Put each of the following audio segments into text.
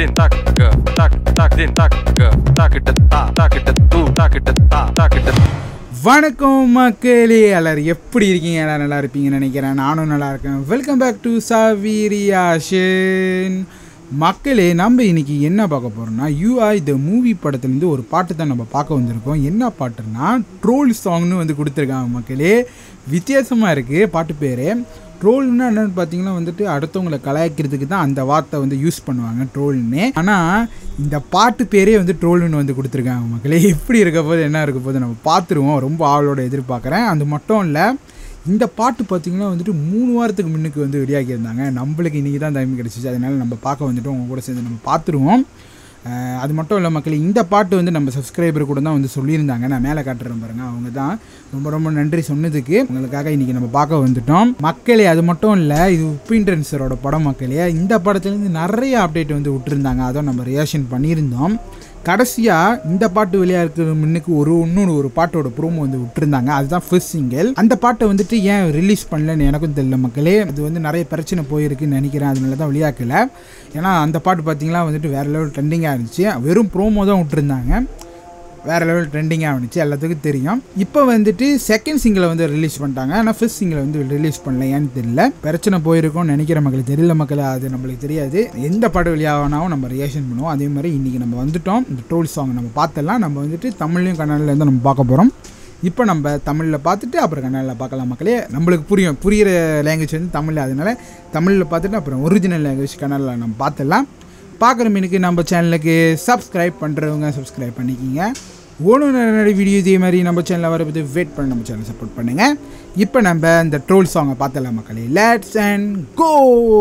din tak tak tak din tak tak it ta tak it tu tak it ta tak it வணக்கம் மக்களே எல்லாரும் எப்படி இருக்கீங்க எல்லாரும் நல்லா இருப்பீங்கன்னு நினைக்கிறேன் நானும் நல்லா இருக்கேன் வெல்கம் பேக் டு சவீரியாஷன் மக்களே நம்ம இன்னைக்கு என்ன பார்க்க போகிறோம்னா யூஐ த மூவி படத்துலேருந்து ஒரு பாட்டு தான் நம்ம பார்க்க வந்திருக்கோம் என்ன பாட்டுன்னா ட்ரோல் சாங்னு வந்து கொடுத்துருக்காங்க மக்களே வித்தியாசமாக இருக்குது பாட்டு பேர் ட்ரோல்னா என்னன்னு பார்த்தீங்கன்னா வந்துட்டு அடுத்தவங்களை கலாய்க்கிறதுக்கு தான் அந்த வார்த்தை வந்து யூஸ் பண்ணுவாங்க ட்ரோல்னு ஆனால் இந்த பாட்டு பேரே வந்து ட்ரோல்னு வந்து கொடுத்துருக்காங்க மக்களே எப்படி இருக்க போது என்ன இருக்க போது நம்ம பார்த்துருவோம் ரொம்ப ஆவலோட எதிர்பார்க்குறேன் அது மட்டும் இல்லை இந்த பாட்டு பார்த்தீங்கன்னா வந்துட்டு மூணு வாரத்துக்கு முன்னுக்கு வந்து வெளியாகியிருந்தாங்க நம்மளுக்கு இன்றைக்கி தான் டைம் கிடச்சிச்சு அதனால நம்ம பார்க்க வந்துட்டு உங்க கூட சேர்ந்து நம்ம பார்த்துருவோம் அஹ் அது மட்டும் இல்லை மக்களே இந்த பாட்டு வந்து நம்ம சப்ஸ்கிரைபர் கூட தான் வந்து சொல்லியிருந்தாங்க நான் மேலே காட்டுறேன் பாருங்க அவங்க தான் ரொம்ப ரொம்ப நன்றி சொன்னதுக்கு உங்களுக்காக இன்றைக்கி நம்ம பார்க்க வந்துட்டோம் மக்களே அது மட்டும் இல்லை இது உப்பின்டன் சரோட படம் மக்களே இந்த படத்துலேருந்து நிறைய அப்டேட் வந்து விட்டுருந்தாங்க அதை நம்ம ரியாக்ஷன் பண்ணியிருந்தோம் கடைசியாக இந்த பாட்டு வெளியாக இருக்கிற முன்னுக்கு ஒரு இன்னொரு ஒரு பாட்டோட ப்ரோமோ வந்து விட்டுருந்தாங்க அதுதான் ஃபர்ஸ்ட் சிங்கிள் அந்த பாட்டை வந்துட்டு ஏன் ரிலீஸ் பண்ணலன்னு எனக்கும் தெரியல மக்களே அது வந்து நிறைய பிரச்சனை போயிருக்குன்னு நினைக்கிறேன் அதனால தான் வெளியாக்கல ஏன்னா அந்த பாட்டு பார்த்தீங்கன்னா வந்துட்டு வேறு லெவல் ட்ரெண்டிங்காக இருந்துச்சு வெறும் ப்ரோமோ தான் விட்டுருந்தாங்க வேறு லெவல் ட்ரெண்டிங்காக இருந்துச்சு எல்லாத்துக்கும் தெரியும் இப்போ வந்துட்டு செகண்ட் சிங்கிளை வந்து ரிலீஸ் பண்ணிட்டாங்க ஆனால் ஃபர்ஸ்ட் சிங்கிளை வந்து ரிலீஸ் பண்ணல ஏன்னு தெரியல பிரச்சனை போயிருக்கும்னு நினைக்கிற மக்களுக்கு தெரியல மக்கள் அது நம்மளுக்கு தெரியாது எந்த படம் வெளியாகனாவும் நம்ம ரியாக்ஷன் பண்ணுவோம் அதே மாதிரி இன்றைக்கி நம்ம வந்துட்டோம் இந்த ட்ரோல் சாங் நம்ம பார்த்தலாம் நம்ம வந்துட்டு தமிழ்லையும் கன்னடில் நம்ம பார்க்க போகிறோம் இப்போ நம்ம தமிழில் பார்த்துட்டு அப்புறம் கன்னடில் பார்க்கலாம் மக்களே நம்மளுக்கு புரியும் புரிகிற லாங்குவேஜ் வந்து தமிழ் அதனால தமிழில் பார்த்துட்டு அப்புறம் ஒரிஜினல் லாங்குவேஜ் கன்னடில் நம்ம பார்த்துடலாம் பார்க்குற மீனுக்கு நம்ம சேனலுக்கு சப்ஸ்கிரைப் பண்ணுறவங்க சப்ஸ்கிரைப் பண்ணிக்கிங்க ஒன்று நிறைய வீடியோ இதே மாதிரி நம்ம சேனலில் வரப்போது வெயிட் பண்ணி நம்ம சேனலை சப்போர்ட் பண்ணுங்கள் இப்போ நம்ம இந்த ட்ரோல் சாங்கை பார்த்தலாம் மக்களே லெட்ஸ் அண்ட் கோ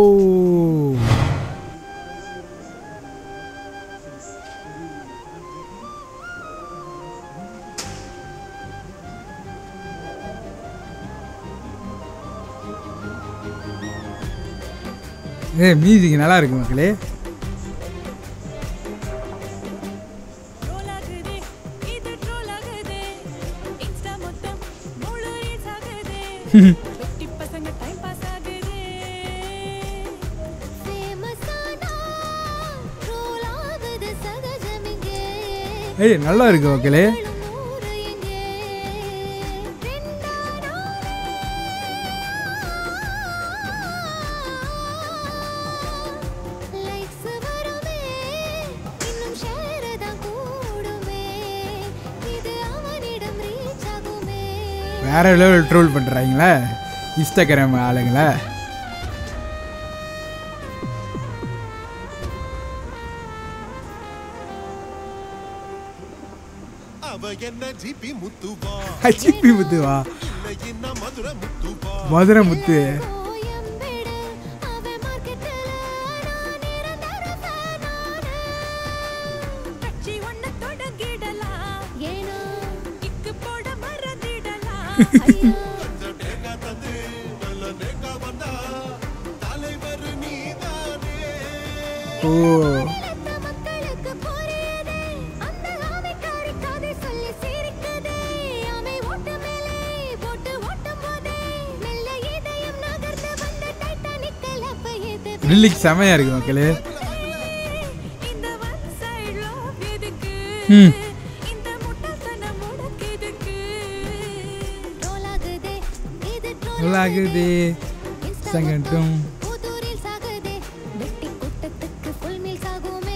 ஏ மியூசிக் நல்லா இருக்கு மக்களே ட்ரோல் ஆகுதே இது ட்ரோல் ஆகுதே இன்ஸ்டா மொத்தம் முழு ரீல்ஸ் ஆகுதே வெட்டி பசங்க டைம் பாஸ் ஆகுதே ஃபேமஸானா ட்ரோல் ஆகுது சகஜமிங்கே ஏய் நல்லா இருக்கு மக்களே நூறு எங்கே லைக்ஸ் வருமே இன்னும் ஷேர் தான் கூடுமே இது அவனிடம் ரீச் ஆகுமே வேற லெவல் ட்ரோல் பண்ணுறாங்களே இன்ஸ்டாகிராம் ஆளுங்களே அவ என்ன ஜிபி முத்துவா ஹச்சிபி முத்துவா இல்ல என்ன மதுர முத்துவா மதுரை முத்து கோயம்பேடு அவன் மார்க்கெட்டில் நான் நிரந்தர ஃபேனானு கட்சி ஒண்ணு தொடங்கிடலாம் ஏனோ கிக்கு போட மறந்திடலாம் ஐயோ நேக்கா தந்து நல்ல நேக்கா வந்தா தலைவர் நீதானே ஓ நிலத்த மக்களுக்கு புரியுதே அந்த ஆமைக்காரி கதை சொல்லி சிரிக்குதே ஆமை ஓட்டு மேலே போட்டு ஓட்டும் போதே மெல்ல இதயம் நகர்ந்து வந்த டைட்டானிக்கல் அப்ப எது லிரிக்ஸ் செமையா இருக்கு மக்களே இந்த one side love எதுக்கு? ம். இந்த முட்டாள்தனம் உனக்கு எதுக்கு? Troll ஆகுதே, இது troll நல்லாகுது Insta சங்கட்டும் மொத்தம் புது reels ஆகுதே. வெட்டி கூட்டத்துக்கு full meals ஆகுமே.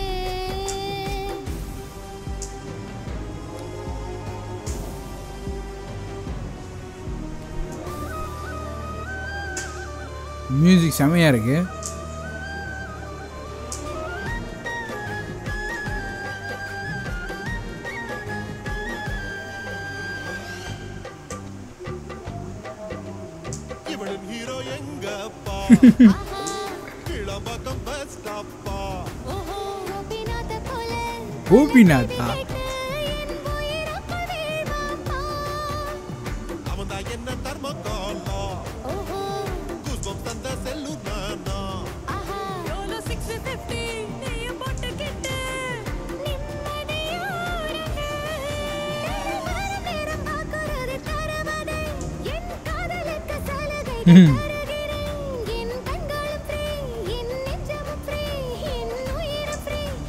மியூசிக் செமையா இருக்கு இவனின் ஹீரோ எங்கப்பா ஆஹா, கிளம்பக்கம் பஸ் ஸ்டாப்பா ஓஹோ, கோபிநாத போல கோபிநாத்தா கேட்டு என் உயிரப்பவே வாப்பா. அவன் தான் என்ன தர்மகாலா ஓஹோ குஸ்பம் தந்த செல்லு நானா ஆஹா எவ்வளோ சிக்ஸ் ஃபிஃப்டி நீயும் போட்டுக்கிட்டு நிம்மதியோருங்க வர நேரம் பார்க்கறது தருவதை என் காதலுக்கு சலுகை ம். தருகிறேன் என் கண்களும் ஃப்ரீ என் நெஞ்சமும் ஃப்ரீ என் உயிரும் ஃப்ரீ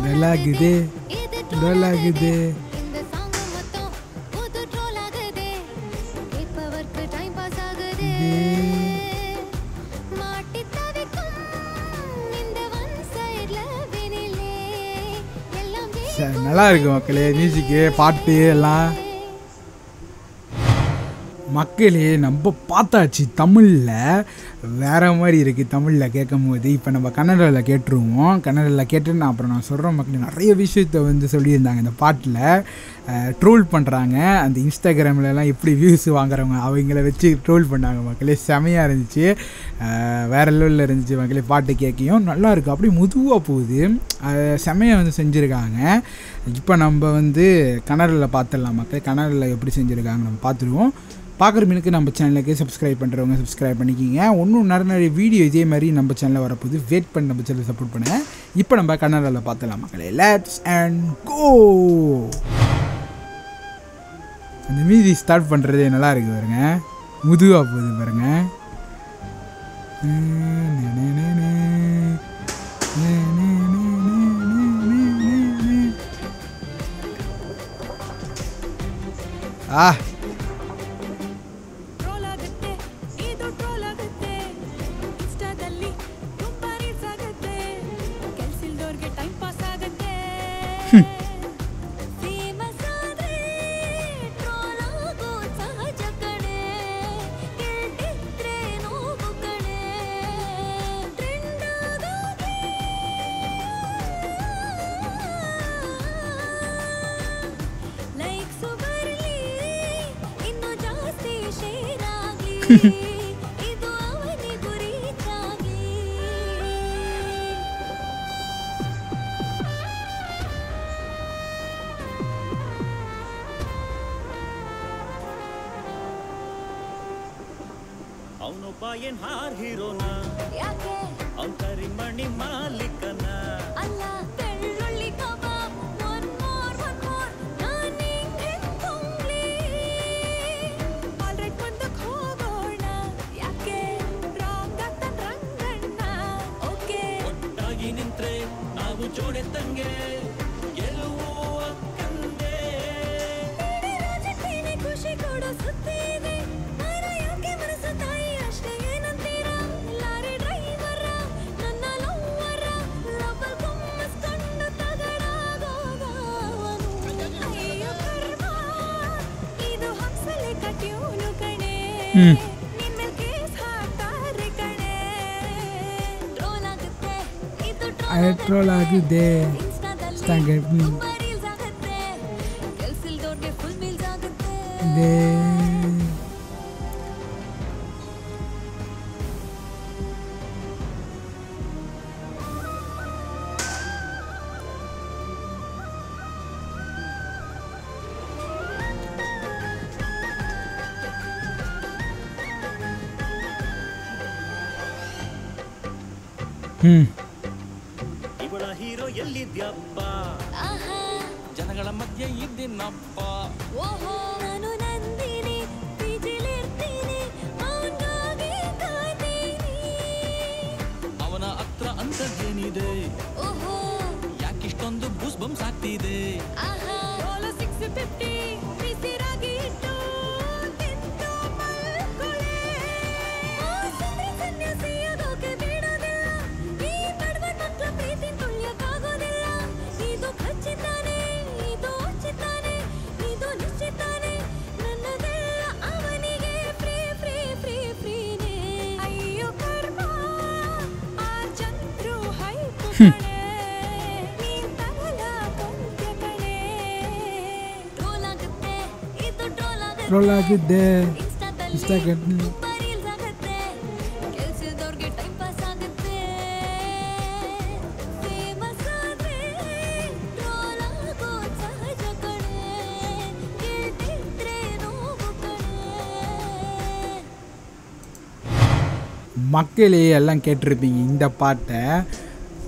நல்லாகுது இது troll நல்லாகுது இந்த song மொத்தம் புது troll ஆகுதே. கேட்பவர்க்கு time pass ஆகுதே. மாட்டித் தவிக்கும் இந்த one side love இனிலே எல்லாம் ச- நல்லா இருக்கு மக்களே மியூசிக்கு பாட்டு எல்லாம் மக்களே நம்ம பார்த்தாச்சு தமிழில் வேற மாதிரி இருக்குது தமிழில் கேட்கும் போது இப்போ நம்ம கன்னடாவில் கேட்டுருவோம் கன்னடாவில் கேட்டு நான் அப்புறம் நான் சொல்கிற மக்கள் நிறைய விஷயத்த வந்து சொல்லியிருந்தாங்க இந்த பாட்டில் ட்ரோல் பண்ணுறாங்க அந்த இன்ஸ்டாகிராம்லலாம் எப்படி வியூஸ் வாங்குறவங்க அவங்கள வச்சு ட்ரோல் பண்ணாங்க மக்களே செமையாக இருந்துச்சு அஹ், வேற லெவலில் இருந்துச்சு மக்களே பாட்டு கேட்கையும் நல்லா இருக்கு அப்படியே முதுவாக போகுது அஹ், செமையாக வந்து செஞ்சுருக்காங்க இப்போ நம்ம வந்து கன்னடில் பார்த்துடலாம் மக்கள் கன்னடில் எப்படி செஞ்சுருக்காங்க நம்ம பார்த்துருவோம் பார்க்குற மீனுக்கு நம்ம சேனலுக்கு சப்ஸ்கிரைப் பண்ணுறவங்க சப்ஸ்கிரைப் பண்ணிக்கிங்க இன்னும் நிறைய நிறைய வீடியோ இதே மாதிரி நம்ம சேனலில் வரப்போகுது வெயிட் பண்ணி நம்ம சேனலை சப்போர்ட் பண்ணுங்கள் இப்போ நம்ம கன்னடாவில் பார்த்துடலாம் மக்களே லெட்ஸ் அண்ட் கோ அந்த மீதி ஸ்டார்ட் பண்ணுறதே நல்லா இருக்கு பாருங்க முதுவாக போகுது பாருங்க ஆ ಟ್ರೋಲ್ ಆಗುತ್ತೆ ಇದು ಟ್ರೋಲ್ ಆಗುತ್ತೆ ಇನ್ಸ್ಟಾದಲ್ಲಿ ತುಂಬಾ ರೀಲ್ಸ್ ಆಗುತ್ತೆ ಕೆಲ್ಸಿಲ್ದವ್ರಿಗೆ ಟೈಮ್ ಪಾಸ್ ಆಗುತ್ತೆ ಫೇಮಸ್ ಆದ್ರೆ ಟ್ರೋಲ್ ಆಗೋ ಸಹಜ ಕಣೆ ಗೆದ್ದಿದ್ರೆ ನೋವು ಕಣೆ ಟ್ರೆಂಡ್ ಆಗೋಕೆ ಲೈಕ್ಸ್ ಬರಲಿ ಇನ್ನು ಜಾಸ್ತಿ ಶೇರ್ ಆಗ್ಲಿ ಇದು ಅವನಿಗೂ ರೀಚ್ ಆಗ್ಲಿ ಅವನೊಬ್ಬ ಏನ್ ಹಾರ್ ಹೀರೋನ ಯಾಕೆ ಅವನ್ ಕರಿಮಣಿ ಮಾಲೀಕನ ಅಲ್ಲ ಬೆಳ್ಳುಳ್ಳಿ kebab one more one more ನಾನು ಹಿಂಗೆ ಹೊಂಗ್ಲಿ ಆಲ್ರೈಟ್ ಮುಂದಕ್ಕೆ ಹೋಗೋಣ ಯಾಕೆ ರಾಂಗ್ ಆಗ್ತಾನ ರಂಗಣ್ಣ ಓಕೆ ಒಟ್ಟಾಗಿ ನಿಂತ್ರೆ ನಾವು ಜೋಡೆ ತಂಗೆ ಗೆಲುವು ಅಕ್ಕಂದೆ ರಾಜಕೀಯ ಖುಷಿ ಕೊಡೋ ಸುದ್ದಿ ಇದೆ ಮರ ಯಾಕೆ ಮನಸ್ಸು ತಾಯಿ ಅಷ್ಟೇ ಏನಂತೀರಾ ಲಾರಿ ಡ್ರೈವರ ನನ್ನ ಲವ್ವರ ಲವಲ್ ಗುಮ್ಮಿಸ್ಕೊಂಡು ತಗಡಾಗೋಗವನು ಅಯ್ಯೋ ಕರ್ಮ ಇದು ಹಂಸಲೆ ಕಟ್ಯೂನು ಕಣೆ ಹ್ಮ್. ನಿನ್ ಮೇಲ್ ಕೇಸ್ ಹಾಕ್ತಾರೆ ಕಣೆ ಟ್ರೋಲ್ ಆಗುತ್ತೆ ಇದು ಟ್ರೋಲ್ ಆಗಿದೆ ಇನ್ಸ್ಟಾದಲ್ಲಿ Instagram. ತುಂಬಾ reels ಆಗುತ್ತೆ ಕೆಲ್ಸಿಲ್ದವ್ರಿಗೆ ಫುಲ್ ಮೀಲ್ಸ್ ಆಗುತ್ತೆ ಇದೆ ಹ್ಮ್ ಇವಳ ಹೀರೋ ಎಲ್ಲಿದ್ಯಪ್ಪ ಆಹಾ ಜನಗಳ ಮಧ್ಯೆ ಇದ್ದೀನಪ್ಪ ಓಹೋ ನಾನು ನಂದಿನಿ ಪಿಜಿಲಿರ್ತೀನಿ ಅವನಿಗಾಗಿ ಕಾಯ್ತೀನಿ ಅವನ ಹತ್ರ ಅಂತದ್ದೇನಿದೆ ಓಹೋ ಯಾಕಿಷ್ಟೊಂದು ಬೂಸ್ ಬಂಪ್ಸ್ ಆಗ್ತಿದೆ ಆಹಾ ರೋಲು ಸಿಕ್ಸ್ ಫಿಫ್ಟಿ ಬಿಸಿರಾಗಿ ಇಟ್ಟು ತಿಂದು ಮಲ್ಕೊಳ್ಳೆ ಆಸರೆ ಸನ್ಯಾಸಿಯಾಗೋಕೆ ಬಿಡೋದಿಲ್ಲ ಈ ಬಡವ ಮಕ್ಕಳ ಪ್ರೀತಿ ತುಳಿಯಕ್ಕಾಗೋದಿಲ್ಲ ಇದು ಖಚಿತಾನೆ ಇದು ಉಚಿತಾನೆ ಇದು ನಿಶ್ಚಿತಾನೆ ನನ್ನದೆಲ್ಲ ಅವನಿಗೆ ಫ್ರೀ ಫ್ರೀ ಫ್ರೀ ಫ್ರೀನೇ ಅಯ್ಯೋ ಕರ್ಮ ಆ ಚಂದ್ರು ಹೈಪು ಕಣೆ ನೀನ್ ತಗಲ ಕೊಂತ್ಯ ಕಣೆ ಟ್ರೋಲ್ ಆಗುತ್ತೆ ಇದು ಟ್ರೋಲ್ ಆಗುತ್ತೆ ಟ್ರೋಲ್ ಆಗಿದೆ ಇನ್ಸ್ಟಾದಲ್ಲಿ Instagram. ತುಂಬಾ reels ಆಗುತ್ತೆ ಕೆಲ್ಸದವ್ರಿಗೆ ಟೈಮ್ ಪಾಸ್ ಆಗುತ್ತೆ ಫೇಮಸ್ ಆದ್ರೆ ಟ್ರೋಲ್ ಆಗೋ ಸಹಜ ಕಣೆ ಗೆದ್ದಿದ್ರೆ ನೋವು ಕಣೆ மக்களே எல்லாம் கேட்டிருப்பீங்க இந்த பாட்டை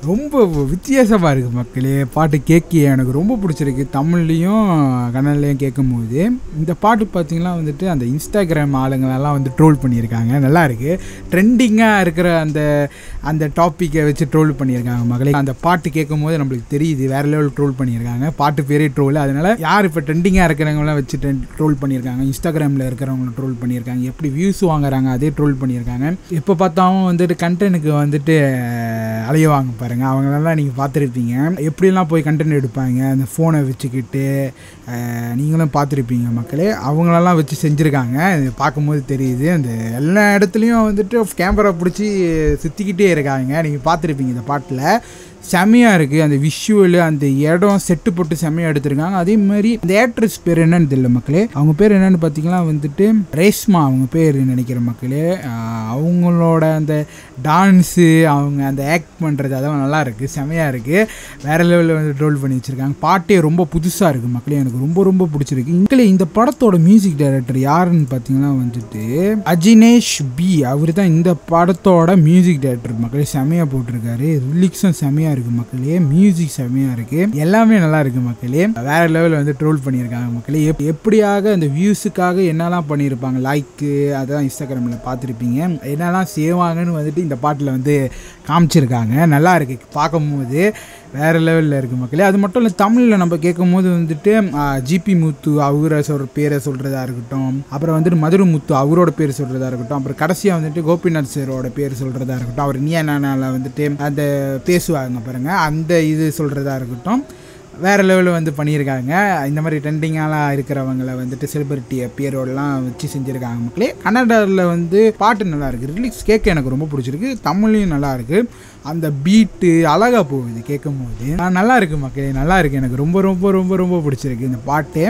ரொம்ப வித்தியாசமாக இருக்குது மக்களே பாட்டு கேட்க எனக்கு ரொம்ப பிடிச்சிருக்கு தமிழ்லேயும் கன்னடலையும் கேட்கும்போது இந்த பாட்டு பார்த்தீங்கன்னா வந்துட்டு அந்த இன்ஸ்டாகிராம் ஆளுங்களெல்லாம் வந்து ட்ரோல் பண்ணியிருக்காங்க நல்லா இருக்குது ட்ரெண்டிங்காக இருக்கிற அந்த அந்த டாப்பிக்கை வச்சு ட்ரோல் பண்ணியிருக்காங்க மகளே அந்த பாட்டு கேட்கும்போது நம்மளுக்கு தெரியுது வேறு லெவல் ட்ரோல் பண்ணியிருக்காங்க பாட்டு பேரே ட்ரோல் அதனால் யார் இப்போ ட்ரெண்டிங்காக இருக்கிறவங்களாம் வச்சு ட்ரோல் பண்ணியிருக்காங்க இன்ஸ்டாகிராமில் இருக்கிறவங்கள ட்ரோல் பண்ணியிருக்காங்க எப்படி வியூஸ் வாங்குறாங்க அதே ட்ரோல் பண்ணியிருக்காங்க எப்போ பார்த்தாலும் வந்துட்டு கண்டென்ட்டுக்கு வந்துட்டு அஹ், அலையுவாங்க பாருங்கள் அவங்களெல்லாம் நீங்கள் பார்த்துருப்பீங்க எப்படிலாம் போய் கண்டென்ட் எடுப்பாங்க அந்த ஃபோனை வச்சுக்கிட்டு அஹ், நீங்களும் பார்த்துருப்பீங்க மக்களே அவங்களெல்லாம் வச்சு செஞ்சுருக்காங்க இது பார்க்கும்போது தெரியுது அந்த எல்லா இடத்துலையும் வந்துட்டு கேமரா பிடிச்சி சுற்றிக்கிட்டே இருக்காங்க நீங்கள் பார்த்துருப்பீங்க இந்த பாட்டில் செமையாக இருக்குது அந்த விஷுவலு அந்த இடம் செட்டு போட்டு செமையாக எடுத்திருக்காங்க அதே மாதிரி இந்த ஆக்ட்ரஸ் பேர் என்னன்னு தெரியல மக்களே அவங்க பேர் என்னன்னு பார்த்தீங்கன்னா வந்துட்டு ரேஷ்மா அவங்க பேர் நினைக்கிற மக்களே ஆஹ் அவங்களோட அந்த டான்ஸு அவங்க அந்த ஆக்ட் பண்ணுறது அதெல்லாம் நல்லா இருக்குது செமையாக இருக்குது வேறு லெவலில் வந்து ட்ரோல் பண்ணி வச்சுருக்காங்க பாட்டே ரொம்ப புதுசாக இருக்குது மக்களே எனக்கு ரொம்ப ரொம்ப பிடிச்சிருக்கு மக்களே இந்த படத்தோட மியூசிக் டைரக்டர் யாருன்னு பார்த்தீங்கன்னா வந்துட்டு அஜினேஷ் பி அவர் தான் இந்த படத்தோட மியூசிக் டைரக்டர் மக்களே செமையாக போட்டிருக்காரு ரிலிக்ஸும் செமையாக இருக்குது மக்களே மியூசிக் செமையாக இருக்குது எல்லாமே நல்லா இருக்குது மக்களே வேற லெவலில் வந்து ட்ரோல் பண்ணியிருக்காங்க மக்களே எப் எப்படியாக அந்த வியூஸுக்காக என்னெல்லாம் பண்ணியிருப்பாங்க லைக்கு அதான் இன்ஸ்டாகிராமில் பார்த்துருப்பீங்க என்னெல்லாம் செய்வாங்கன்னு வந்துட்டு இந்த பாட்டில் வந்து காமிச்சிருக்காங்க நல்லா இருக்கு பார்க்கும்போது வேறு லெவலில் இருக்குது மக்களே அது மட்டும் இல்லை தமிழில் நம்ம கேட்கும்போது வந்துட்டு ஜிபி முத்து அவரை சொல்கிற பேரை சொல்கிறதா இருக்கட்டும் அப்புறம் வந்துட்டு மதுரை முத்து அவரோட பேர் சொல்கிறதா இருக்கட்டும் அப்புறம் கடைசியாக வந்துட்டு கோபிநாத் சாரோட பேர் சொல்கிறதா இருக்கட்டும் அவர் நீ என்னால வந்துட்டு அந்த பேசுவாங்க பாருங்கள் அந்த இது சொல்கிறதா இருக்கட்டும் வேறு லெவலில் வந்து பண்ணியிருக்காங்க இந்த மாதிரி ட்ரெண்டிங்காலாம் இருக்கிறவங்கள வந்துட்டு செலிபிரிட்டி பேரோடலாம் வச்சு செஞ்சுருக்காங்க மக்களே கன்னடாவில் வந்து பாட்டு நல்லா இருக்குது ரிலீக்ஸ் கேட்க எனக்கு ரொம்ப பிடிச்சிருக்கு தமிழ்லையும் நல்லா இருக்குது அந்த பீட்டு அழகாக போகுது கேட்கும் போது ஆஹ் நல்லா இருக்குது மக்களே நல்லா இருக்குது எனக்கு ரொம்ப ரொம்ப ரொம்ப ரொம்ப பிடிச்சிருக்கு இந்த பாட்டு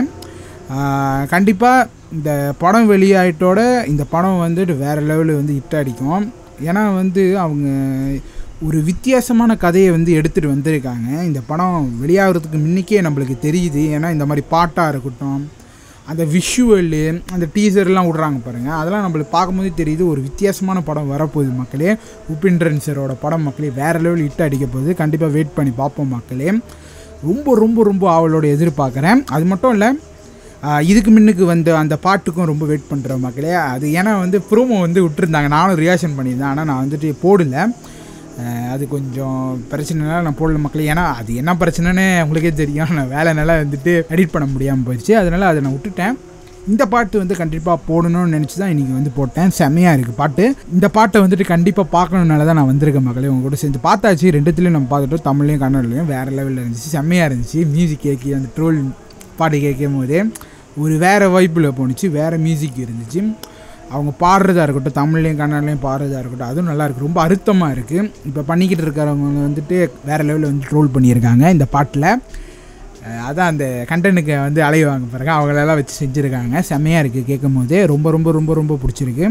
கண்டிப்பாக இந்த படம் வெளியாயிட்டோட இந்த படம் வந்துட்டு வேறு லெவலில் வந்து ஹிட் அடிக்கும் ஏன்னா வந்து அவங்க ஒரு வித்தியாசமான கதையை வந்து எடுத்துகிட்டு வந்திருக்காங்க இந்த படம் வெளியாகிறதுக்கு முன்னிக்கே நம்மளுக்கு தெரியுது ஏன்னா இந்த மாதிரி பாட்டாக இருக்கட்டும் அந்த விஷுவலு அந்த டீசர்லாம் விட்றாங்க பாருங்கள் அதெல்லாம் நம்மளுக்கு பார்க்கும்போது தெரியுது ஒரு வித்தியாசமான படம் வரப்போகுது மக்களே உபின்ரன் சரோட படம் மக்களே வேறு லெவல் ஹிட் அடிக்க போகுது கண்டிப்பாக வெயிட் பண்ணி பார்ப்போம் மக்களே ரொம்ப ரொம்ப ரொம்ப அவளோட எதிர்பார்க்குறேன் அது மட்டும் இல்லை ஆஹ் இதுக்கு முன்னுக்கு வந்த அந்த பாட்டுக்கும் ரொம்ப வெயிட் பண்ணுற மக்களே அது ஏன்னா வந்து ப்ரோமோ வந்து விட்டுருந்தாங்க நானும் ரியாக்ஷன் பண்ணியிருந்தேன் ஆனால் நான் வந்துட்டு போடல ஆஹ் அது கொஞ்சம் பிரச்சனைனால நான் போடல மக்களே ஏன்னா அது என்ன பிரச்சனைன்னு உங்களுக்கே தெரியும் நான் வேலை நல்லா வந்துட்டு எடிட் பண்ண முடியாமல் போயிடுச்சு அதனால் அதை நான் விட்டுட்டேன் இந்த பாட்டு வந்து கண்டிப்பாக போடணும்னு நினச்சி தான் இன்றைக்கி வந்து போட்டேன் செம்மையாக இருக்குது பாட்டு இந்த பாட்டை வந்துட்டு கண்டிப்பாக பார்க்கணுனால தான் நான் வந்திருக்கேன் மக்களே உங்க கூட சேர்ந்து பார்த்தாச்சு ரெண்டுத்துலேயும் நம்ம பார்த்துட்டோம் தமிழ்லையும் கன்னடலையும் வேறு லெவலில் இருந்துச்சு செம்மையாக இருந்துச்சு மியூசிக் கேட்கி அந்த ட்ரோல் பாட்டு கேட்கும் போதே ஒரு வேறு வைப்பில் போணுச்சு வேறு மியூசிக் இருந்துச்சு அவங்க பாடுறதா இருக்கட்டும் தமிழ்லையும் கன்னடலையும் பாடுறதா இருக்கட்டும் அதுவும் நல்லா இருக்கு ரொம்ப அழுத்தமாக இருக்குது இப்போ பண்ணிக்கிட்டு இருக்கிறவங்க வந்துட்டு வேறு லெவலில் வந்து ட்ரோல் பண்ணியிருக்காங்க இந்த பாட்டில் அஹ் அதான் அந்த கண்டென்ட்டுக்கு வந்து அலைவாங்க பாருங்க அவங்களெல்லாம் வச்சு செஞ்சுருக்காங்க செம்மையாக இருக்குது கேட்கும் போதே ரொம்ப ரொம்ப ரொம்ப ரொம்ப பிடிச்சிருக்கு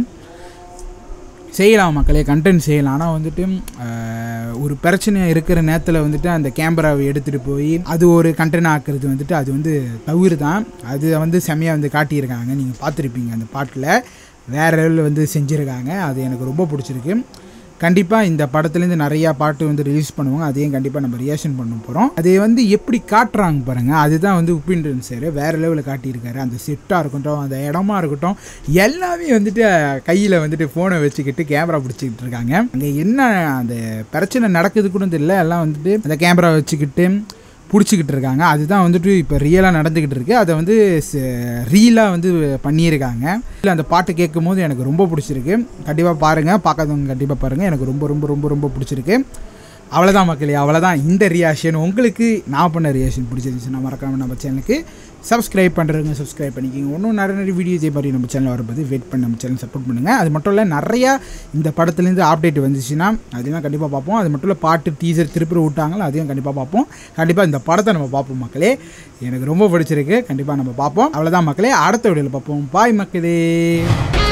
செய்யலாம் மக்களே கண்டென்ட் செய்யலாம் ஆனால் வந்துட்டு அஹ், ஒரு பிரச்சனை இருக்கிற நேரத்தில் வந்துட்டு அந்த கேமராவை எடுத்துகிட்டு போய் அது ஒரு கண்டென்ட் ஆக்குறது வந்துட்டு அது வந்து தவறு தான் அது வந்து செம்மையாக வந்து காட்டியிருக்காங்க நீங்கள் பார்த்துருப்பீங்க அந்த பாட்டில் வேறு லெவலில் வந்து செஞ்சுருக்காங்க அது எனக்கு ரொம்ப பிடிச்சிருக்கு கண்டிப்பாக இந்த படத்துலேருந்து நிறையா பாட்டு வந்து ரிலீஸ் பண்ணுவாங்க அதையும் கண்டிப்பாக நம்ம ரியாக்ஷன் பண்ண போகிறோம் அதை வந்து எப்படி காட்டுறாங்க பாருங்கள் அதுதான் வந்து உப்பின்றன் சார் வேறு லெவலில் காட்டியிருக்காரு அந்த செட்டாக இருக்கட்டும் அந்த இடமா இருக்கட்டும் எல்லாமே வந்துட்டு கையில் வந்துட்டு ஃபோனை வச்சுக்கிட்டு கேமரா பிடிச்சிக்கிட்டு இருக்காங்க அங்கே என்ன அந்த பிரச்சனை நடக்குது கூட தெரியல எல்லாம் வந்துட்டு அந்த கேமரா வச்சுக்கிட்டு பிடிச்சிக்கிட்டு இருக்காங்க அதுதான் வந்துட்டு இப்போ ரியலாக நடந்துக்கிட்டு இருக்கு அதை வந்து ரீலாக வந்து பண்ணியிருக்காங்க இல்லை அந்த பாட்டு கேட்கும் போது எனக்கு ரொம்ப பிடிச்சிருக்கு கண்டிப்பாக பாருங்கள் பார்க்காதவங்க கண்டிப்பாக பாருங்கள் எனக்கு ரொம்ப ரொம்ப ரொம்ப ரொம்ப பிடிச்சிருக்கு அவ்வளோதான் மக்களே அவ்வளோதான் இந்த ரியாக்ஷன் உங்களுக்கு நான் பண்ண ரியாக்ஷன் பிடிச்சிருந்துச்சுன்னா மறக்காம நம்ம சேனலுக்கு சப்ஸ்கிரைப் பண்ணுறவங்க சப்ஸ்கிரைப் பண்ணிக்கிங்க இன்னும் நிறைய நிறைய வீடியோ இதே மாதிரி நம்ம சேனல் வரும்போது வெயிட் பண்ணி நம்ம சேனல் சப்போர்ட் பண்ணுங்கள் அது மட்டும் இல்லை நிறையா இந்த படத்துலேருந்து அப்டேட் வந்துச்சுன்னா அதையும் கண்டிப்பாக பார்ப்போம் அது மட்டும் இல்லை பாட்டு டீசர் திருப்பி விட்டாங்களோ அதையும் கண்டிப்பாக பார்ப்போம் கண்டிப்பாக இந்த படத்தை நம்ம பார்ப்போம் மக்களே எனக்கு ரொம்ப பிடிச்சிருக்கு கண்டிப்பாக நம்ம பார்ப்போம் அவ்வளோதான் மக்களே அடுத்த வீடியோவில் பார்ப்போம் பாய் மக்களே